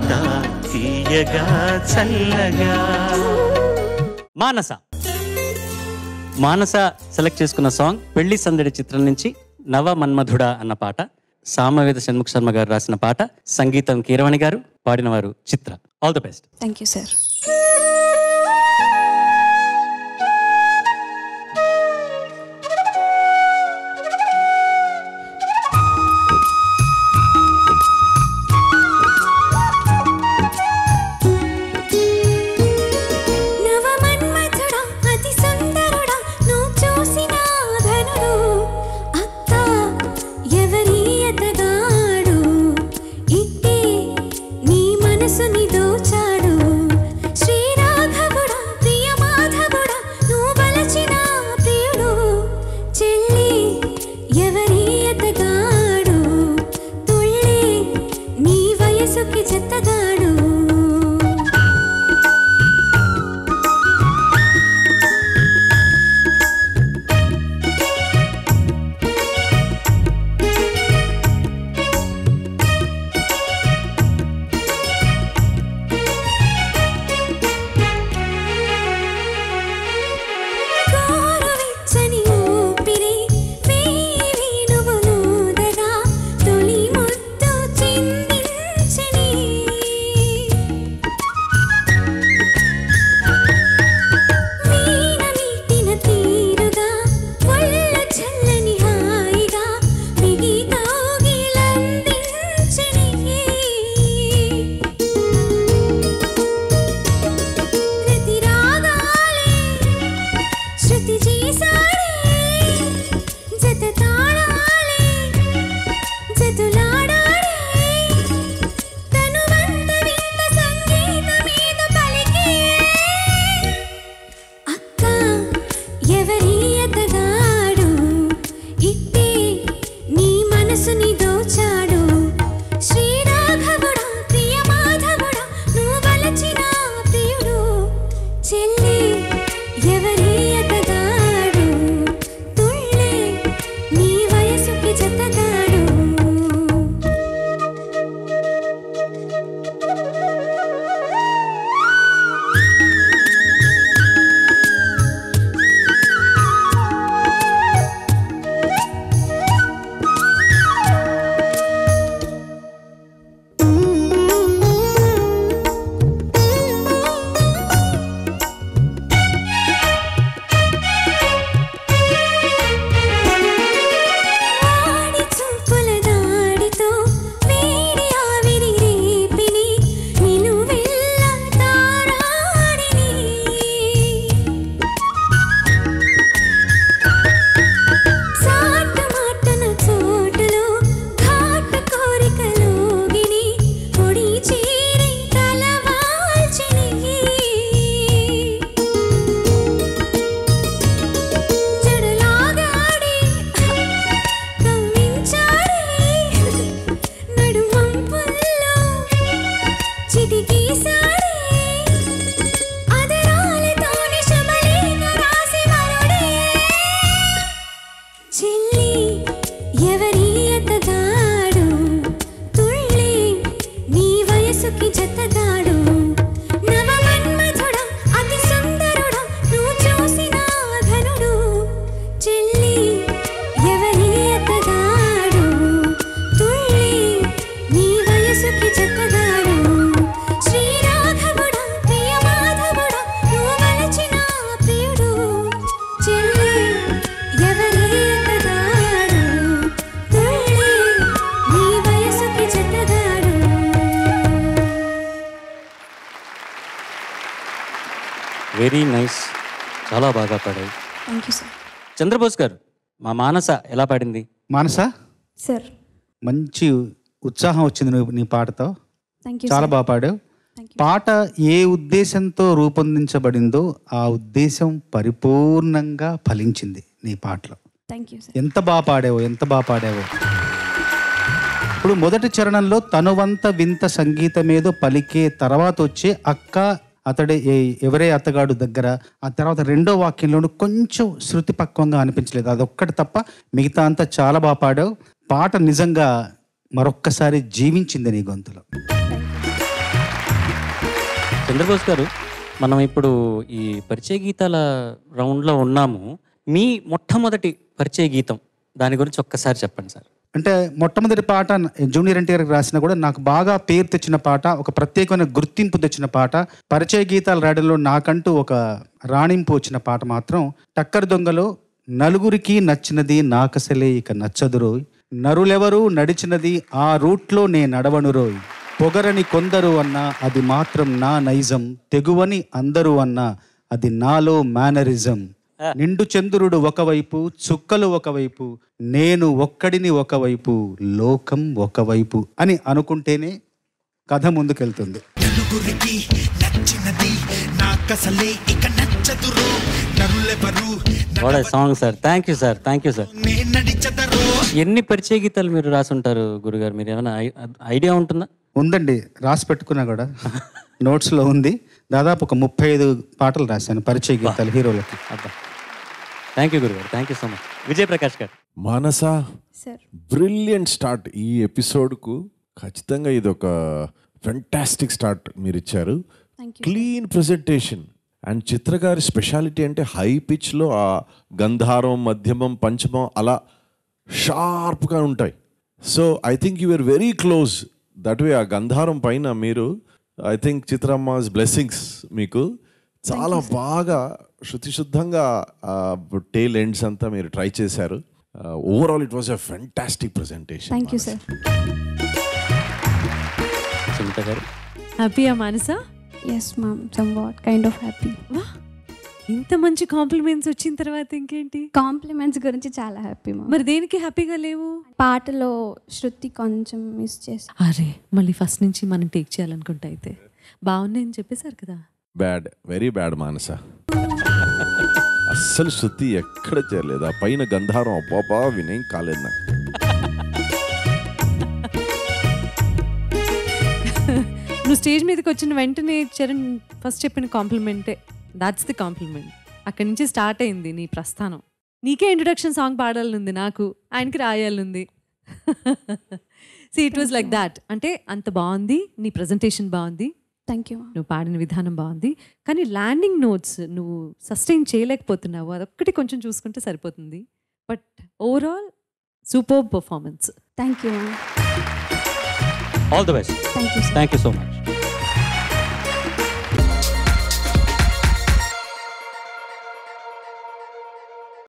పాట తీయగా చల్లగా మానస మానస సెలెక్ట్ చేసుకున్న సాంగ్ పెళ్లి సందడి చిత్రం నుంచి నవ మన్మధుడా అన్న పాట సామవేద షణ్ముఖ శర్మ గారు రాసిన పాట సంగీతం కీరవాణి గారు పాడినవారు Chitra all the best thank you sir నవమన్మథుడా అతి సుందరుడా నువ్వు చూసిన ధనుడు అక్క ఎవరి ఎతగాడు ఇట్టే నీ మనసుని దోచాడు శ్రీరాఘవుడా ప్రియ మాధవుడా నువ్వు బలచిన ప్రియుడు చెల్లి ఎవరి ఎతగాడు తుళ్ళి నీ వయసుకి చెత్తగాడు గోరువెచ్చని ఊపిరి వేయి నువ్వులూదగా తొలి ముద్దు చిందించని వీణ మీటిన తీరుగా ఒళ్ళ చల్లని హాయిగా మిగి కౌగిలందించని ప్రతి రాగాలే శృతి చేసాడే జత తాళాలే జతులాడాడే తనువంత వింత సంగీతమేదో పలికే అక్క ఎవరి ఎతగాడు ఇట్టే నీ మనసుని దోచాడు శ్రీరాఘవుడా ప్రియ మాధవుడా నువ్వు వలచిన ప్రియుడు చెల్లి ఎవరి ఎతగాడు తుళ్ళే నీ వయసుకి జతగాడు ఆడి చూపుల దాడితో వేడి ఆవిరి రేపిని నిలువెల్ల తారాడిని సాటు మాటన చోటులో ఘాటు కోరికలోగిని పొడి చేరి తలవాల్చిని జడలాగాడి కవ్వించాడే నడుమంపుల్లో చిటికేశాడే అదరాలతోని శబళేఖ రాసి వరుడే చెల్లి ఎవరి ఎతగాడు తుళ్ళి నీ వయసుకి జతగాడు నవమన్మథుడా అతి సుందరుడా నువ్వు చూసిన ధనుడు చెల్లి ఎవరి ఎతగాడు తుళ్ళి నీ వయసుకి జతగాడు శ్రీరాఘవుడా ప్రియ మాధవుడా నువ్వు వలచిన ప్రియుడు చెల్లి ఎవరి ఎతగాడు తుళ్ళి నీ వయసుకి జతగాడు వెరీ నైస్ చాలా బాగా పాడాయి thank you sir Chandrabose garu మా మానస ఎలా పాడింది మానస సార్ మంచి ఉత్సాహం వచ్చింది నువ్వు నీ పాటతో థ్యాంక్ యూ చాలా బాగా పాడావు థ్యాంక్ యూ పాట ఏ ఉద్దేశంతో రూపొందించబడిందో ఆ ఉద్దేశం పరిపూర్ణంగా ఫలించింది నీ పాటలో థ్యాంక్ యూ సార్ ఎంత బాగా పాడావో ఎంత బాగా పాడావో ఇప్పుడు మొదటి చరణంలో తనువంత వింత సంగీతమేదో పలికే తర్వాత వచ్చే అక్క అతడే ఏ- ఎవరే అత్తగాడు దగ్గర ఆ తర్వాత రెండో వాక్యంలోనూ కొంచెం శృతి పక్వంగా అనిపించలేదు అదొక్కటి తప్ప మిగతా అంతా చాలా బాగా పాడావు పాట నిజంగా మరొక్కసారి జీవించింది నీ గొంతులో చంద్రబోస్ గారు మనం ఇప్పుడు ఈ పరిచయ గీతాల రౌండ్లో ఉన్నాము మీ మొట్టమొదటి పరిచయ గీతం దాని గురించి ఒక్కసారి చెప్పండి సార్ అంటే మొట్టమొదటి పాట జూనియర్ ఎన్టీఆర్కి రాసిన కూడా నాకు బాగా పేరు తెచ్చిన పాట ఒక ప్రత్యేకమైన గుర్తింపు తెచ్చిన పాట పరిచయ గీతాలు రాయడంలో నాకంటూ ఒక రాణింపు వచ్చిన పాట మాత్రం టక్కర్ దొంగలో నలుగురికి నచ్చినది నాకసలే ఇక నచ్చదురోయ్ నరులెవరూ నడిచినది ఆ రూట్లో నే నడవనురోయ్ పొగరని కొందరు అన్నా అది మాత్రం నా నైజం తెగువని అందరూ అన్నా అది నాలో మేనరిజం నిండు చంద్రుడు ఒకవైపు చుక్కలు ఒకవైపు నేను ఒక్కడిని ఒకవైపు లోకం ఒకవైపు అని అనుకుంటేనే కథ ముందుకెళ్తుంది నలుగురికి నచ్చినది నాకసలే ఇక నచ్చదురో నరులెవరు వాడే song sir thank you sir thank you sir నే నడిచదరో ఎన్ని పరిచయ గీతాలు మీరు రాసుంటారు గురుగారు మీరు ఏమైనా ఐ- ఐడియా ఉంటుందా ఉందండి రాసి పెట్టుకున్నా కూడా నోట్స్లో ఉంది దాదాపు ఒక ముప్పై ఐదు పాటలు రాశాను పరిచయ గీతాలు హీరోలకి అబ్బా థ్యాంక్ యూ గురుగారు thank you so much Vijay Prakash garu Manasa sir brilliant start ఈ ఎపిసోడ్కు ఖచ్చితంగా ఇది ఒక ఫెంటాస్టిక్ స్టార్ట్ మీరు ఇచ్చారు thank you clean presentation and Chitra గారి స్పెషాలిటీ అంటే హై పిచ్లో ఆ గంధారం మధ్యమం పంచమం అలా షార్ప్గా ఉంటాయి so I think you are very close that way ఆ గంధారం పైన మీరు ఐ థింక్ చిత్రమ్మాస్ బ్లెస్సింగ్స్ మీకు చాలా బాగా శుద్ధిశుద్ధంగా టేల్ ఎండ్స్ అంతా మీరు ట్రై చేశారు overall it was a fantastic presentation thank you sir Sunitha garu హ్యాపీయా Manasa yes ma'am somewhat kind of happy వా ఇంత మంచి కాంప్లిమెంట్స్ వచ్చిన తర్వాత ఇంకేంటి కాంప్లిమెంట్స్ గురించి చాలా హ్యాపీ మ్యామ్ మరి దేనికి హ్యాపీగా లేవు పాటలో శృతి కొంచెం మిస్ చేసి అరే మళ్ళీ ఫస్ట్ నుంచి మనం టేక్ చేయాలనుకుంటా అయితే బాగున్నాయని చెప్పేశారు కదా బ్యాడ్ వెరీ బ్యాడ్ మానస అస్సలు శృతి ఎక్కడ చేయలేదు ఆ పైన గంధారం అబ్బాబా వినేం కాలేదు నాకు నువ్వు స్టేజ్ మీదకి వచ్చిన వెంటనే చరణ్ ఫస్ట్ చెప్పిన కాంప్లిమెంటే దాట్స్ ది కాంప్లిమెంట్ అక్కడి నుంచి స్టార్ట్ అయింది నీ ప్రస్థానం నీకే ఇంట్రొడక్షన్ సాంగ్ పాడాలనుంది నాకు ఆయనకి రాయాలనుంది see it was like that అంటే అంత బాగుంది నీ ప్రజెంటేషన్ బాగుంది థ్యాంక్ యూ మ్యామ్ నువ్వు పాడిన విధానం బాగుంది కానీ ల్యాండింగ్ నోట్స్ నువ్వు సస్టైన్ చేయలేకపోతున్నావు అదొక్కటి కొంచెం చూసుకుంటే సరిపోతుంది but overall super performance thank you ma'am all the best thank you sir thank you so much